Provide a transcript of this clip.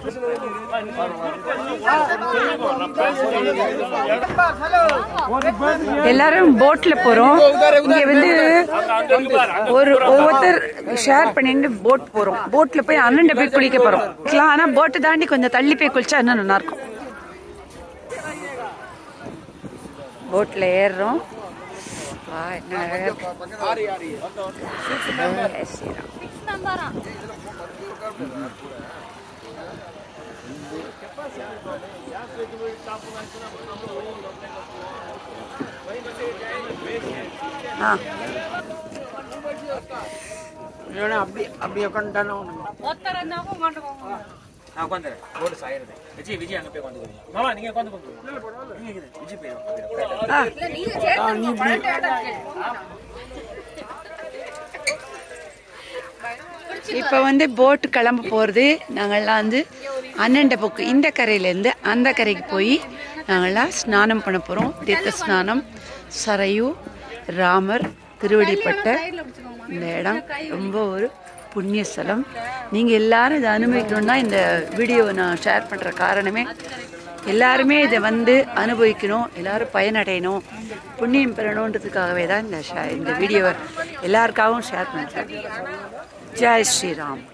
எல்லாரும் போட்ல போறோம் இங்க வந்து ஒரு ஒவ்வொருத்தர் ஷேர் பண்ணிட்டு போட் போறோம் போட்ல போய் அண்ணன் போய் குளிக்க போறோம் கிளா- ஆனா போட்டு தாண்டி கொஞ்சம் தள்ளி போய் குளிச்சா இன்னும் நல்லா இருக்கும் போட்ல ஏறுறோம் வா, என்ன அழகா இருக்கு. ஜெய் ஸ்ரீராம். ஆ அப்படி அப்படி உட்காந்துட்டானோ நான் உட்காந்துறேன் ரோடு சாயிருது விஜய் விஜய் அங்க போய் உட்காந்துக்கிறீங்க மாமா நீங்க உட்காந்து நீங்க விஜய் போயிடும் ஆ இப்போ வந்து போட்டு கிளம்ப போகிறது நாங்கள்லாம் வந்து அண்ணண்ட போக்கு இந்த கரையிலேருந்து அந்த கரைக்கு போய் நாங்கள்லாம் ஸ்நானம் பண்ண போகிறோம் தீர்த்த ஸ்நானம் சரையு ராமர் திருவடிப்பட்ட இந்த இடம் ரொம்ப ஒரு புண்ணிய ஸ்தலம் நீங்கள் எல்லாரும் இதை அனுபவிக்கணும்னா இந்த வீடியோவை நான் ஷேர் பண்ணுற காரணமே எல்லாருமே இதை வந்து அனுபவிக்கணும் எல்லாரும் பயனடையணும் புண்ணியம் பெறணுன்றதுக்காகவே தான் இந்த ஷே- இந்த வீடியோவை எல்லாருக்காகவும் ஷேர் பண்ணுறேன் ஜெய் ஸ்ரீராம்